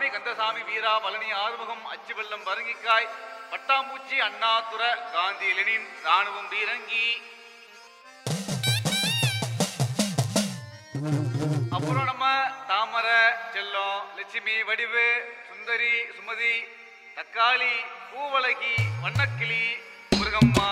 சாமி கந்தசாமி வீரா பழனி ஆறுமுகம் அச்சு வெள்ளம் பரங்கிக்காய் பட்டாம்பூச்சி அண்ணாதுர காந்தி லெனின் ராணுவம் பீரங்கி அப்புறம் நம்ம தாமரை செல்லம் லட்சுமி வடிவு சுந்தரி சுமதி தக்காளி பூவழகி வண்ணக்கிளி முருகம்மா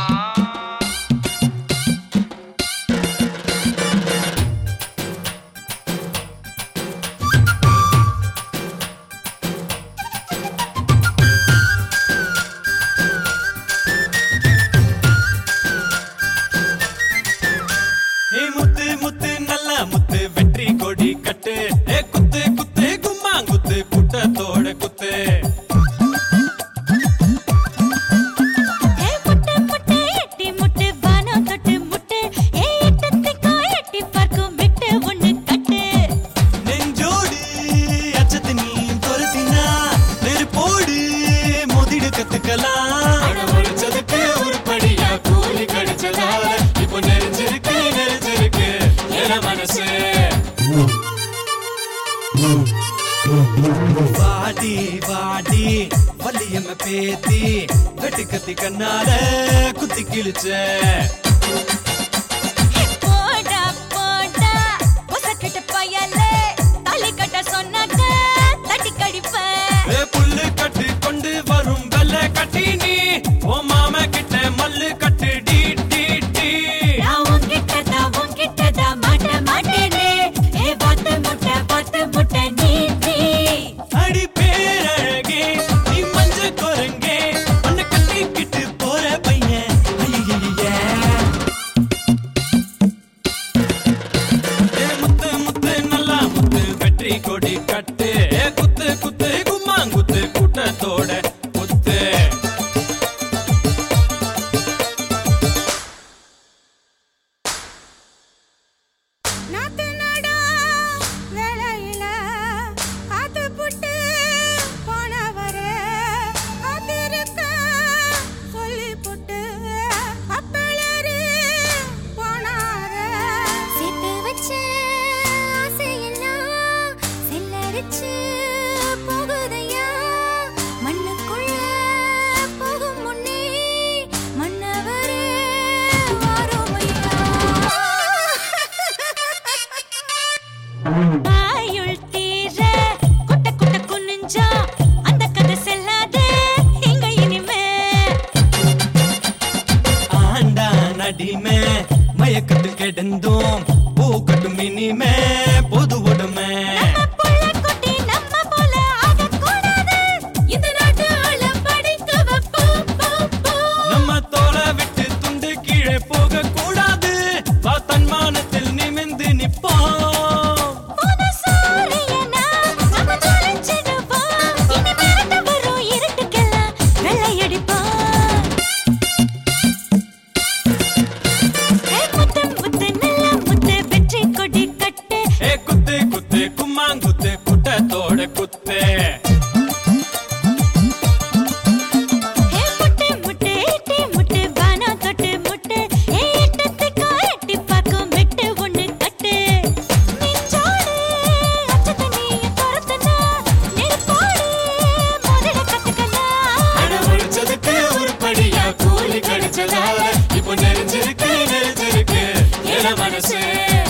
ஏ முத்து முத்து நல்ல முத்து வெற்றி கொடி கட்டு ஏ குத்து குத்து கும்மாங்குத்து குட்டத்தோட குத்து ஏ முட்டை முட்டை எட்டி முட்டை வானம் தொட்டு முட்டை ஏ எட்டத்துக்கோ எட்டி பார்க்கும் விட்டு ஒண்ணு கட்டு நெஞ்சோடு அச்சத்து நீ துரத்தினா நெருப்போடு மோதிடு கத்துக்கலாம் அட ஒழிச்சதுக்கு உருப்படியா கூலி கடிச்சதால இப்போ நெறிஞ்சிருக்கு நெறிஞ்சிருக்கு என மனசு வாடி வாடி வள்ளியம்ம பேத்தி வெட்டி கத்தி கண்ணால குத்தி கிழிச்ச போடா போடா ஒசக்கட்ட பயலே தாலி கட்ட சொன்னாக்க தட்டி கடிப்பேன் ஏ புல்லு கட்டு கொண்டு வரும் வெள்ளை கட்டி நீ ஓ மாமா கிட்ட மல்லு கட்டு டி டி டி நான் உன்கிட்ட தான் உன்கிட்ட தான் மாட்ட மாட்டேனே ஏ பாத்து முட்டை பாத்து முட்டை நீ நீ அடி பேரழகே நீ மஞ்ச குரங்கே உன்னை கட்டிக்கிட்டு போற பையன் ஐயையே. ஏ முத்து முத்து நல்லா முத்து வெற்றி கொடி கட்டு ஏ குத்து குத்து கும்மாங்குத்து கூட்டத்தோட குத்து நாத்து நடா வேலையில காத்து புட்டு போனவரே காத்திருக்க சொல்லி புட்டு அப்பளரு போனாரே சேர்த்து வச்ச ஆசையெல்லாம் செல்லரிச்சு போகுதையா மண்ணுக்குள்ள போகும் முன்னே மன்னவரே வாரோமையா ஆயுள் தீர குட்ட குட்ட குனிஞ்சா அந்த கதை செல்லாதே இங்க இனிமே ஆண்டா நடிமே மயக்கத்தில் கிடந்தோம் பூக்கட்டும் இனிமே பொது உடமை நம்ம புள்ள குட்டி நம்ம போல ஆகக்கூடாது இந்த நாட்டு ஆள படிக்க வைப்போ போ போ நம்ம தோலை விட்டு துண்டு கீழே போக கூடாது வா தன்மானத்தில் நிமிந்து நிப்போம் புது சூரியனா நம்ம தொலைச்சிடுவோம் இனி மிரட்ட வரும் இருட்டுக்கெல்லாம் வெள்ளையடிப்போம் ஏ முத்து முத்து நல்ல முத்து வெற்றி கொடி கட்டு ஏ குத்து குத்து கும்மாங்குத்து குட்டத்தோட குத்து ஏ முட்டை முட்டை எட்டி முட்டை வானா தொட்டு முட்டை ஏ எட்டத்துக்கோ எட்டி பார்க்கும் விட்டு ஒண்ணு கட்டு நெஞ்சோடு அச்சத்தை நீ துரத்துனா நெருப்போடு மோதிட கத்துக்கலாம் அட ஒழிச்சதுக்கு உருப்படியா கூலி கடிச்சதால இப்போ நெறிஞ்சிருக்கு நெறிஞ்சிருக்கு என மனசு